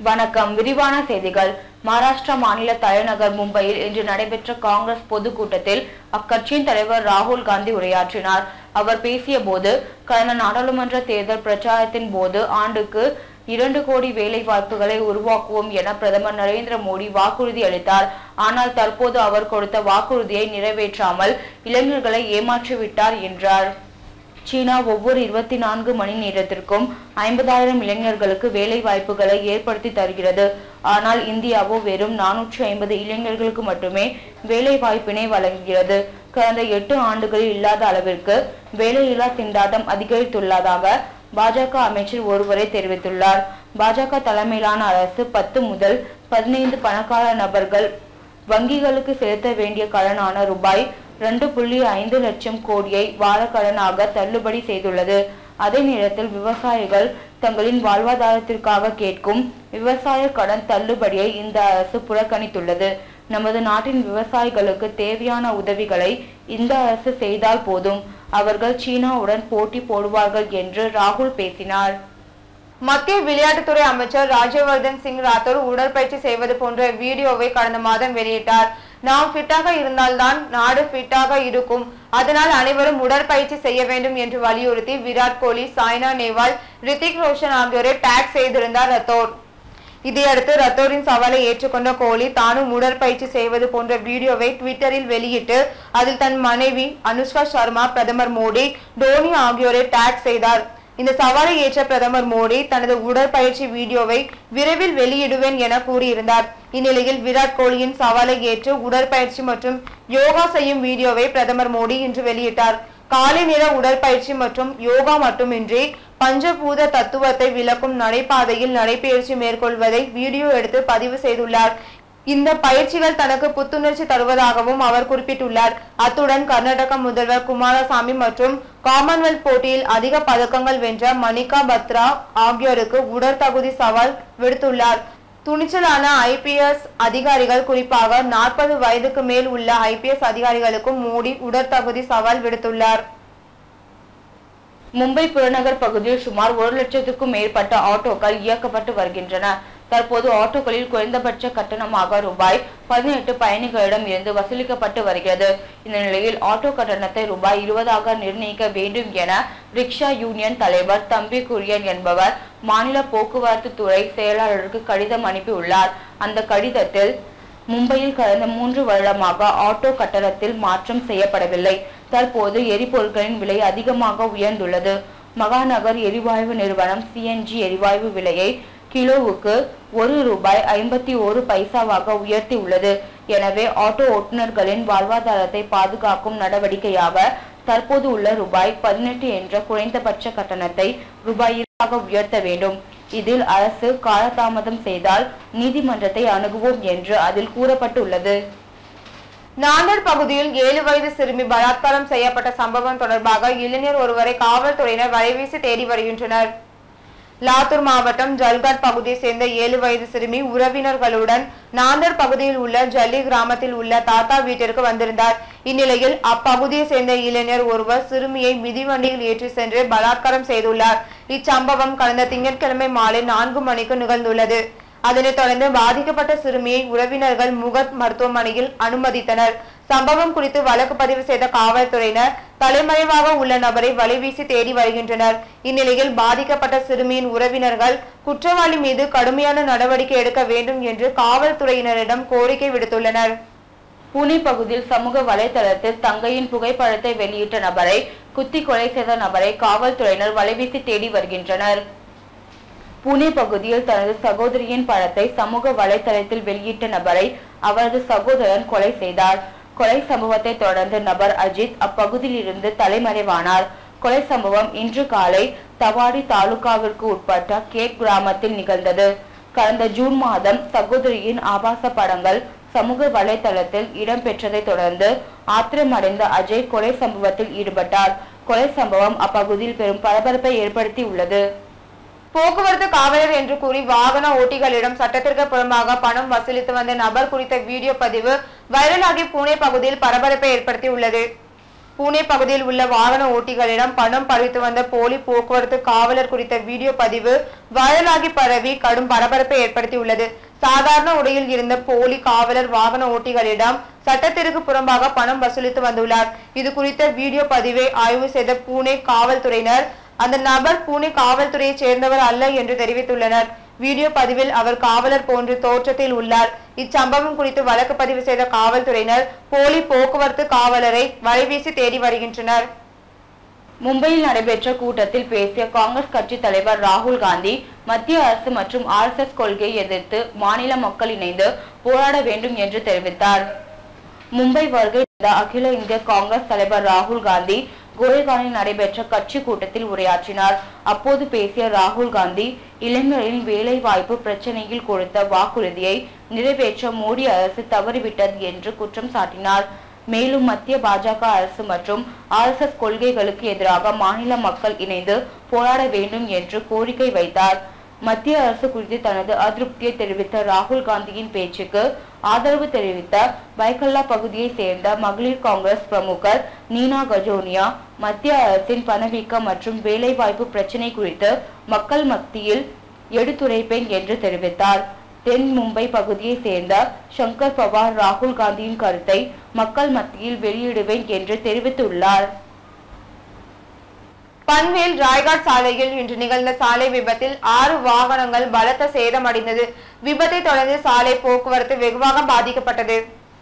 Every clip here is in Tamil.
வணக்கம் விரிவான செய்திகள் மகாராஷ்டிரா மாநில தலைநகர் மும்பையில் இன்று நடைபெற்ற காங்கிரஸ் பொதுக்கூட்டத்தில் அக்கட்சியின் தலைவர் ராகுல் காந்தி உரையாற்றினார் அவர் பேசிய போது கடந்த நாடாளுமன்ற தேர்தல் பிரச்சாரத்தின் போது ஆண்டுக்கு இரண்டு கோடி வேலை வாய்ப்புகளை உருவாக்குவோம் என பிரதமர் நரேந்திர மோடி வாக்குறுதி அளித்தார் ஆனால் தற்போது அவர் கொடுத்த வாக்குறுதியை நிறைவேற்றாமல் இளைஞர்களை ஏமாற்றிவிட்டார் என்றார் சீனா ஒவ்வொரு இருபத்தி நான்கு மணி நேரத்திற்கும் ஐம்பதாயிரம் இளைஞர்களுக்கு வேலை வாய்ப்புகளை ஏற்படுத்தி தருகிறது ஆனால் இந்தியாவோ வெறும் நானூற்றி ஐம்பது இளைஞர்களுக்கு மட்டுமே வேலை வாய்ப்பினை வழங்குகிறது கடந்த எட்டு ஆண்டுகளில் இல்லாத அளவிற்கு வேலையில்லா திண்டாட்டம் அதிகரித்துள்ளதாக பாஜக அமைச்சர் ஒருவரை தெரிவித்துள்ளார் பாஜக தலைமையிலான அரசு பத்து முதல் பதினைந்து பணக்கார நபர்கள் வங்கிகளுக்கு செலுத்த வேண்டிய கடனான ரூபாய் ரெண்டு புள்ளி ஐந்து லட்சம் கோடியை வாரக்கடனாக தள்ளுபடி செய்துள்ளது அதே நேரத்தில் விவசாயிகள் தங்களின் வாழ்வாதாரத்திற்காக கேட்கும் விவசாய கடன் தள்ளுபடியை இந்த அரசு புறக்கணித்துள்ளது நமது நாட்டின் விவசாயிகளுக்கு தேவையான உதவிகளை இந்த அரசு செய்தால் போதும் அவர்கள் சீனாவுடன் போட்டி போடுவார்கள் என்று ராகுல் பேசினார் மத்திய விளையாட்டுத்துறை அமைச்சர் ராஜ்யவர்தன் சிங் ராத்தோர் உடற்பயிற்சி செய்வது போன்ற வீடியோவை கடந்த மாதம் வெளியிட்டார் நாம் ஃபிட்டாக இருந்தால்தான் நாடு ஃபிட்டாக இருக்கும் அதனால் அனைவரும் உடற்பயிற்சி செய்ய வேண்டும் என்று வலியுறுத்தி விராட் கோலி சாய்னா நேவால் ரித்திக் ரோஷன் ஆகியோரை டேக் செய்திருந்தார் ரத்தோர் இதையடுத்து ரத்தோரின் சவாலை ஏற்றுக்கொண்ட கோலி தானும் உடற்பயிற்சி செய்வது போன்ற வீடியோவை ட்விட்டரில் வெளியிட்டு அதில் தன் மனைவி அனுஷ்கா சர்மா பிரதமர் மோடி டோனி ஆகியோரை டேக் செய்தார் இந்த சவாலை ஏற்ற பிரதமர் மோடி தனது உடற்பயிற்சி வீடியோவை விரைவில் வெளியிடுவேன் என கூறியிருந்தார் இந்நிலையில் விராட் கோலியின் சவாலை ஏற்று உடற்பயிற்சி மற்றும் யோகா செய்யும் வீடியோவை பிரதமர் மோடி இன்று வெளியிட்டார் காலை நேர உடற்பயிற்சி மற்றும் யோகா மட்டுமின்றி பஞ்சபூத தத்துவத்தை விளக்கும் நடைபாதையில் நடைபயிற்சி மேற்கொள்வதை வீடியோ எடுத்து பதிவு செய்துள்ளார் இந்த பயிற்சிகள் தனக்கு புத்துணர்ச்சி தருவதாகவும் அவர் குறிப்பிட்டுள்ளார் அத்துடன் கர்நாடக முதல்வர் குமாரசாமி மற்றும் காமன்வெல்த் போட்டியில் அதிக பதக்கங்கள் வென்ற மணிகா பத்ரா ஆகியோருக்கு உடற்தகுதி சவால் விடுத்துள்ளார் துணிச்சலான ஐபிஎஸ் அதிகாரிகள் குறிப்பாக நாற்பது வயதுக்கு மேல் உள்ள ஐபிஎஸ் அதிகாரிகளுக்கும் மோடி உடற்தகுதி சவால் விடுத்துள்ளார் மும்பை புறநகர் பகுதியில் சுமார் ஒரு லட்சத்துக்கும் மேற்பட்ட ஆட்டோக்கள் இயக்கப்பட்டு வருகின்றன தற்போது ஆட்டோக்களில் குறைந்தபட்ச கட்டணமாக ரூபாய் பதினெட்டு பயணிகளிடம் இருந்து வசூலிக்கப்பட்டு வருகிறது இந்த நிலையில் ஆட்டோ கட்டணத்தை ரூபாய் இருபதாக நிர்ணயிக்க வேண்டும் என ரிக்ஷா யூனியன் தலைவர் தம்பி குரியன் என்பவர் மாநில போக்குவரத்து துறை செயலாளருக்கு கடிதம் அனுப்பியுள்ளார் அந்த கடிதத்தில் மும்பையில் கடந்த மூன்று வருடமாக ஆட்டோ கட்டணத்தில் மாற்றம் செய்யப்படவில்லை தற்போது எரிபொருட்களின் விலை அதிகமாக உயர்ந்துள்ளது மகாநகர் எரிவாயு நிறுவனம் சிஎன்ஜி எரிவாயு விலையை கிலோவுக்கு ஒரு ரூபாய் ஐம்பத்தி ஒரு பைசாவாக உயர்த்தி உள்ளது எனவே ஆட்டோ ஓட்டுநர்களின் வாழ்வாதாரத்தை பாதுகாக்கும் நடவடிக்கையாக தற்போது உள்ள ரூபாய் பதினெட்டு என்ற குறைந்தபட்ச கட்டணத்தை ரூபாய் இருபதாக உயர்த்த வேண்டும் இதில் அரசு காலதாமதம் செய்தால் நீதிமன்றத்தை அணுகுவோம் என்று அதில் கூறப்பட்டுள்ளது நாண்டர் பகுதியில் ஏழு வயது சிறுமி பலாத்காரம் செய்யப்பட்ட சம்பவம் தொடர்பாக இளைஞர் ஒருவரை காவல்துறையினர் வலைவீசி தேடி வருகின்றனர் லாத்தூர் மாவட்டம் ஜல்காட் பகுதியை சேர்ந்த ஏழு வயது சிறுமி உறவினர்களுடன் நாந்தர் பகுதியில் உள்ள ஜல்லி கிராமத்தில் உள்ள தாத்தா வீட்டிற்கு வந்திருந்தார் இந்நிலையில் அப்பகுதியை சேர்ந்த இளைஞர் ஒருவர் சிறுமியை மிதிவண்டியில் ஏற்றி சென்று பலாத்காரம் செய்துள்ளார் இச்சம்பவம் கடந்த திங்கட்கிழமை மாலை நான்கு மணிக்கு நிகழ்ந்துள்ளது அதனைத் தொடர்ந்து பாதிக்கப்பட்ட சிறுமியை உறவினர்கள் முகத் மருத்துவமனையில் அனுமதித்தனர் சம்பவம் குறித்து வழக்கு பதிவு செய்த காவல்துறையினர் தலைமறைவாக உள்ள நபரை வலைவீசி தேடி வருகின்றனர் இந்நிலையில் பாதிக்கப்பட்ட சிறுமியின் உறவினர்கள் குற்றவாளி மீது கடுமையான நடவடிக்கை எடுக்க வேண்டும் என்று காவல்துறையினரிடம் கோரிக்கை விடுத்துள்ளனர் புனே பகுதியில் சமூக வலைதளத்தில் தங்கையின் புகைப்படத்தை வெளியிட்ட நபரை குத்தி கொலை செய்த நபரை காவல்துறையினர் வலைவீசி தேடி வருகின்றனர் புனே பகுதியில் தனது சகோதரியின் படத்தை சமூக வலைதளத்தில் வெளியிட்ட நபரை அவரது சகோதரன் கொலை செய்தார் கொலை சம்பவத்தை தொடர்ந்து நபர் அஜித் அப்பகுதியில் இருந்து தலைமறைவானார் கொலை சம்பவம் இன்று காலை தவாடி தாலுகாவிற்கு உட்பட்ட கேட் கிராமத்தில் நிகழ்ந்தது கடந்த ஜூன் மாதம் சகோதரியின் ஆபாச படங்கள் சமூக வலைதளத்தில் இடம்பெற்றதை தொடர்ந்து ஆத்திரமடைந்த அஜய் கொலை சம்பவத்தில் ஈடுபட்டார் கொலை சம்பவம் அப்பகுதியில் பெரும் பரபரப்பை ஏற்படுத்தி உள்ளது போக்குவரத்து காவலர் என்று கூறி வாகன ஓட்டிகளிடம் சட்டத்திற்கு புறம்பாக பணம் வசூலித்து வந்த நபர் குறித்த வீடியோ பதிவு வைரலாகி புனே பகுதியில் பரபரப்பை ஏற்படுத்தி உள்ளது பூனே பகுதியில் உள்ள வாகன ஓட்டிகளிடம் பணம் பறித்து வந்த போலி போக்குவரத்து காவலர் குறித்த வீடியோ பதிவு வைரலாகி பரவி கடும் பரபரப்பை ஏற்படுத்தியுள்ளது சாதாரண உடையில் இருந்த போலி காவலர் வாகன ஓட்டிகளிடம் சட்டத்திற்கு புறம்பாக பணம் வசூலித்து வந்துள்ளார் இது குறித்த வீடியோ பதிவை ஆய்வு செய்த பூனே காவல்துறையினர் அந்த நபர் பூனே காவல்துறையைச் சேர்ந்தவர் அல்ல என்று தெரிவித்துள்ளனர் வீடியோ பதிவில் அவர் காவலர் போன்று தோற்றத்தில் உள்ளார் இச்சம்பவம் குறித்து வழக்கு பதிவு செய்த காவல்துறையினர் போலி போக்குவரத்து காவலரை வலைவீசி தேடி வருகின்றனர் மும்பையில் நடைபெற்ற கூட்டத்தில் பேசிய காங்கிரஸ் கட்சி தலைவர் ராகுல் காந்தி மத்திய அரசு மற்றும் ஆர்எஸ்எஸ் கொள்கையை எதிர்த்து மாநில மக்கள் இணைந்து போராட வேண்டும் என்று தெரிவித்தார் மும்பை வருகை தந்த அகில இந்திய காங்கிரஸ் தலைவர் ராகுல் காந்தி கோயகானில் நடைபெற்ற கட்சி கூட்டத்தில் உரையாற்றினார் அப்போது பேசிய ராகுல் காந்தி இளைஞர்களின் வேலை வாய்ப்பு பிரச்சனையில் கொடுத்த வாக்குறுதியை நிறைவேற்ற மோடி அரசு தவறிவிட்டது என்று குற்றம் சாட்டினார் மேலும் மத்திய பாஜக அரசு மற்றும் ஆர்எஸ்எஸ் கொள்கைகளுக்கு எதிராக மாநில மக்கள் இணைந்து போராட வேண்டும் என்று கோரிக்கை வைத்தார் மத்திய அரசு குறித்து தனது அதிருப்தியை தெரிவித்த ராகுல் காந்தியின் பேச்சுக்கு ஆதரவு தெரிவித்த பைக்கல்லா பகுதியைச் சேர்ந்த மகளிர் காங்கிரஸ் பிரமுகர் நீனா கஜோனியா மத்திய அரசின் பணவீக்கம் மற்றும் வேலைவாய்ப்பு பிரச்சினை குறித்து மக்கள் மத்தியில் எடுத்துரைப்பேன் என்று தெரிவித்தார் தென் மும்பை பகுதியைச் சேர்ந்த சங்கர் பவார் ராகுல் காந்தியின் கருத்தை மக்கள் மத்தியில் வெளியிடுவேன் என்று தெரிவித்துள்ளார் பன்வேல் ராய்காட் சாலையில் இன்று நிகழ்ந்த சாலை விபத்தில் ஆறு வாகனங்கள் பலத்த சேதமடைந்தது விபத்தை தொடர்ந்து சாலை போக்குவரத்து வெகுவாக பாதிக்கப்பட்டது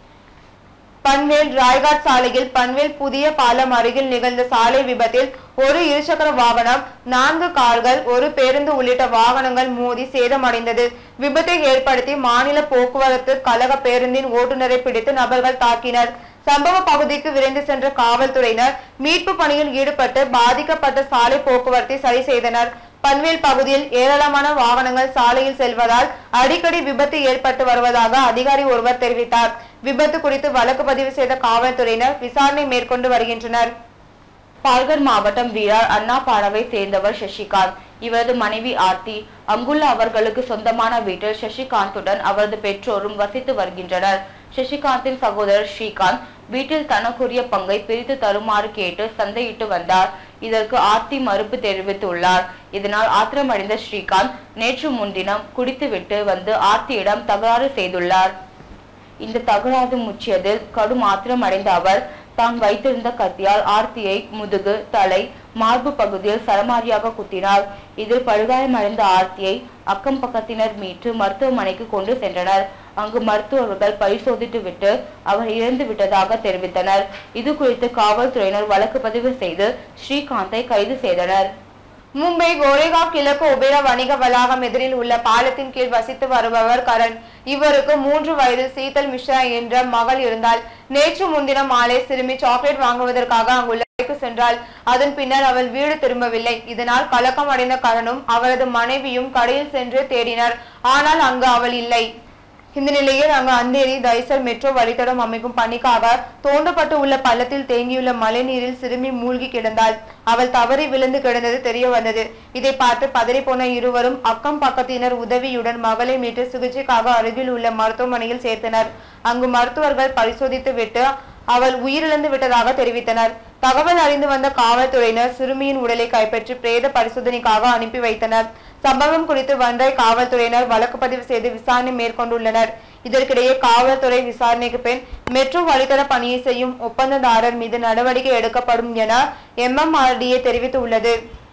பன்வேல் ராய்காட் சாலையில் பன்வேல் புதிய பாலம் அருகில் நிகழ்ந்த சாலை விபத்தில் ஒரு இருசக்கர வாகனம் நான்கு கார்கள் ஒரு பேருந்து உள்ளிட்ட வாகனங்கள் மோதி சேதமடைந்தது விபத்தை ஏற்படுத்தி மாநில போக்குவரத்து கழக பேருந்தின் ஓட்டுநரை பிடித்து நபர்கள் தாக்கினர் சம்பவ பகுதிக்கு விரைந்து சென்ற காவல்துறையினர் மீட்பு பணியில் ஈடுபட்டு பாதிக்கப்பட்ட சாலை போக்குவரத்தை சரி செய்தனர் பன்வேல் பகுதியில் ஏராளமான வாகனங்கள் சாலையில் செல்வதால் அடிக்கடி விபத்து ஏற்பட்டு வருவதாக அதிகாரி ஒருவர் தெரிவித்தார் விபத்து குறித்து வழக்கு பதிவு செய்த காவல்துறையினர் விசாரணை மேற்கொண்டு வருகின்றனர் பால்கர் மாவட்டம் வீரார் அண்ணா பாடவை சேர்ந்தவர் சசிகாந்த் இவரது மனைவி ஆர்த்தி அங்குள்ள அவர்களுக்கு சொந்தமான வீட்டில் சசிகாந்துடன் அவரது பெற்றோரும் வசித்து வருகின்றனர் சசிகாந்தின் சகோதரர் ஸ்ரீகாந்த் வீட்டில் தனக்குரிய பங்கை பிரித்து தருமாறு கேட்டு சந்தையிட்டு வந்தார் இதற்கு ஆர்த்தி மறுப்பு தெரிவித்துள்ளார் இதனால் ஆத்திரமடைந்த ஸ்ரீகாந்த் நேற்று முன்தினம் குடித்துவிட்டு வந்து ஆர்த்தியிடம் தகராறு செய்துள்ளார் இந்த தகராறு முற்றியதில் கடும் ஆத்திரமடைந்த அவர் தான் வைத்திருந்த கத்தியால் ஆர்த்தியை முதுகு தலை மார்பு பகுதியில் சரமாரியாக குத்தினார் இதில் படுகாயமடைந்த ஆர்த்தியை அக்கம் பக்கத்தினர் மீட்டு மருத்துவமனைக்கு கொண்டு சென்றனர் அங்கு மருத்துவர்கள் பரிசோதித்து விட்டு அவர் இறந்து விட்டதாக தெரிவித்தனர் இது குறித்து காவல்துறையினர் வழக்கு பதிவு செய்து ஸ்ரீகாந்தை கைது செய்தனர் மும்பை கோரேகாவ் கிழக்கு ஒபேரா வணிக வளாகம் எதிரில் உள்ள பாலத்தின் கீழ் வசித்து வருபவர் கரண் இவருக்கு மூன்று வயதில் சீதல் மிஸ்ரா என்ற மகள் இருந்தால் நேற்று முன்தினம் மாலை சிறுமி சாக்லேட் வாங்குவதற்காக அங்குள்ள கடைக்கு சென்றாள் அதன் பின்னர் அவள் வீடு திரும்பவில்லை இதனால் கலக்கம் அடைந்த கரணும் அவரது மனைவியும் கடையில் சென்று தேடினர் ஆனால் அங்கு அவள் இல்லை இந்த நிலையில் அங்கு அந்தேரி தைசர் மெட்ரோ வழித்தடம் அமைக்கும் பணிக்காக தோண்டப்பட்டு உள்ள பள்ளத்தில் தேங்கியுள்ள மழைநீரில் சிறுமி மூழ்கி கிடந்தாள் அவள் தவறி விழுந்து கிடந்தது தெரிய வந்தது இதை பார்த்து பதறிப்போன இருவரும் அக்கம் பக்கத்தினர் உதவியுடன் மகளை மீட்டு சிகிச்சைக்காக அருகில் உள்ள மருத்துவமனையில் சேர்த்தனர் அங்கு மருத்துவர்கள் பரிசோதித்து விட்டு அவள் உயிரிழந்து விட்டதாக தெரிவித்தனர் தகவல் அறிந்து வந்த காவல்துறையினர் சிறுமியின் உடலை கைப்பற்றி பிரேத பரிசோதனைக்காக அனுப்பி வைத்தனர் சம்பவம் குறித்து வண்டாய் காவல்துறையினர் வழக்கு பதிவு செய்து விசாரணை மேற்கொண்டுள்ளனர் இதற்கிடையே காவல்துறை விசாரணைக்கு பின் மெட்ரோ வழித்தட பணியை செய்யும் ஒப்பந்ததாரர் மீது நடவடிக்கை எடுக்கப்படும் என எம்எம்ஆர்டிஏ தெரிவித்துள்ளது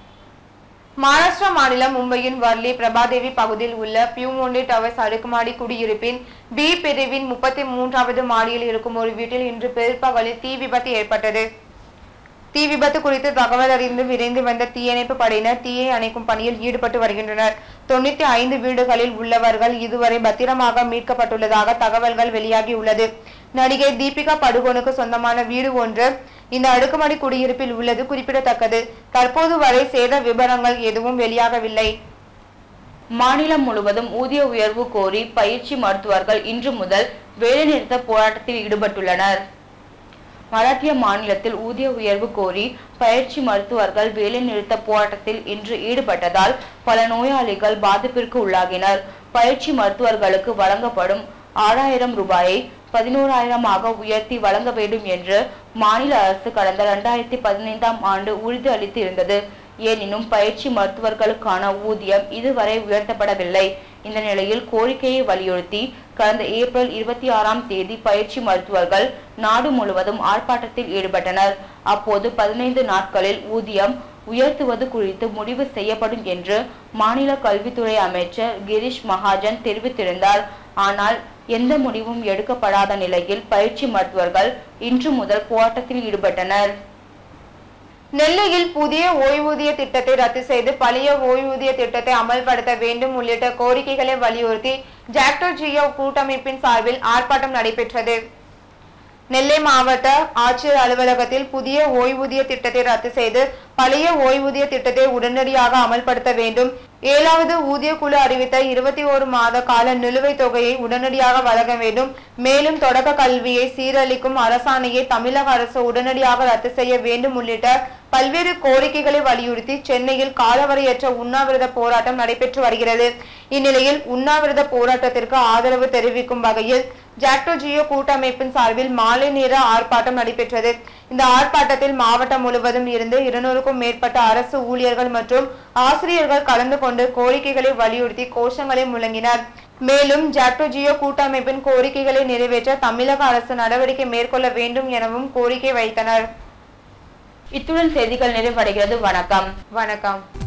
மகாராஷ்டிரா மாநிலம் மும்பையின் வர்லி பிரபாதேவி பகுதியில் உள்ள பியூமோண்டி டவர்ஸ் அடுக்குமாடி குடியிருப்பின் பி பிரிவின் முப்பத்தி மூன்றாவது மாடியில் இருக்கும் ஒரு வீட்டில் இன்று பிற்பகலில் தீ விபத்து ஏற்பட்டது தீ விபத்து குறித்து தகவல் அறிந்து விரைந்து வந்த தீயணைப்பு படையினர் தீயை அணைக்கும் பணியில் ஈடுபட்டு வருகின்றனர் தொண்ணூத்தி ஐந்து வீடுகளில் உள்ளவர்கள் இதுவரை பத்திரமாக மீட்கப்பட்டுள்ளதாக தகவல்கள் வெளியாகியுள்ளது நடிகை தீபிகா படுகோனுக்கு சொந்தமான வீடு ஒன்று இந்த அடுக்குமாடி குடியிருப்பில் உள்ளது குறிப்பிடத்தக்கது தற்போது வரை சேத விவரங்கள் எதுவும் வெளியாகவில்லை மாநிலம் முழுவதும் ஊதிய உயர்வு கோரி பயிற்சி மருத்துவர்கள் இன்று முதல் வேலைநிறுத்த போராட்டத்தில் ஈடுபட்டுள்ளனர் மராட்டிய மாநிலத்தில் ஊதிய உயர்வு கோரி பயிற்சி மருத்துவர்கள் வேலைநிறுத்த போராட்டத்தில் இன்று ஈடுபட்டதால் பல நோயாளிகள் பாதிப்பிற்கு உள்ளாகினர் பயிற்சி மருத்துவர்களுக்கு வழங்கப்படும் ஆறாயிரம் ரூபாயை பதினோராயிரமாக உயர்த்தி வழங்க வேண்டும் என்று மாநில அரசு கடந்த இரண்டாயிரத்தி பதினைந்தாம் ஆண்டு உறுதி அளித்து இருந்தது எனினும் பயிற்சி மருத்துவர்களுக்கான ஊதியம் இதுவரை உயர்த்தப்படவில்லை இந்த நிலையில் கோரிக்கையை வலியுறுத்தி கடந்த ஏப்ரல் இருபத்தி ஆறாம் தேதி பயிற்சி மருத்துவர்கள் நாடு முழுவதும் ஆர்ப்பாட்டத்தில் ஈடுபட்டனர் அப்போது பதினைந்து நாட்களில் ஊதியம் உயர்த்துவது குறித்து முடிவு செய்யப்படும் என்று மாநில கல்வித்துறை அமைச்சர் கிரீஷ் மகாஜன் தெரிவித்திருந்தார் ஆனால் எந்த முடிவும் எடுக்கப்படாத நிலையில் பயிற்சி மருத்துவர்கள் இன்று முதல் போராட்டத்தில் ஈடுபட்டனர் நெல்லையில் புதிய ஓய்வூதிய திட்டத்தை ரத்து செய்து பழைய ஓய்வூதிய திட்டத்தை அமல்படுத்த வேண்டும் உள்ளிட்ட கோரிக்கைகளை வலியுறுத்தி ஜாக்டோ ஜியோ கூட்டமைப்பின் சார்பில் ஆர்ப்பாட்டம் நடைபெற்றது நெல்லை மாவட்ட ஆட்சியர் அலுவலகத்தில் புதிய ஓய்வூதிய திட்டத்தை ரத்து செய்து பழைய ஓய்வூதிய திட்டத்தை உடனடியாக அமல்படுத்த வேண்டும் ஏழாவது ஊதிய குழு அறிவித்த இருபத்தி ஒரு மாத கால நிலுவைத் தொகையை உடனடியாக வழங்க வேண்டும் மேலும் தொடக்க கல்வியை சீரழிக்கும் அரசாணையை தமிழக அரசு உடனடியாக ரத்து செய்ய வேண்டும் உள்ளிட்ட பல்வேறு கோரிக்கைகளை வலியுறுத்தி சென்னையில் காலவரையற்ற உண்ணாவிரத போராட்டம் நடைபெற்று வருகிறது இந்நிலையில் உண்ணாவிரத போராட்டத்திற்கு ஆதரவு தெரிவிக்கும் வகையில் ஜாக்டோ ஜியோ கூட்டமைப்பின் சார்பில் மாலை நேர ஆர்ப்பாட்டம் நடைபெற்றது இந்த ஆர்ப்பாட்டத்தில் மாவட்டம் முழுவதும் இருந்து இருநூறுக்கும் மேற்பட்ட அரசு ஊழியர்கள் மற்றும் ஆசிரியர்கள் கலந்து கொண்டு கோரிக்கைகளை வலியுறுத்தி கோஷங்களை முழங்கினர் மேலும் ஜாக்டோ ஜியோ கூட்டமைப்பின் கோரிக்கைகளை நிறைவேற்ற தமிழக அரசு நடவடிக்கை மேற்கொள்ள வேண்டும் எனவும் கோரிக்கை வைத்தனர் இத்துடன் செய்திகள் நிறைவடைகிறது வணக்கம் வணக்கம்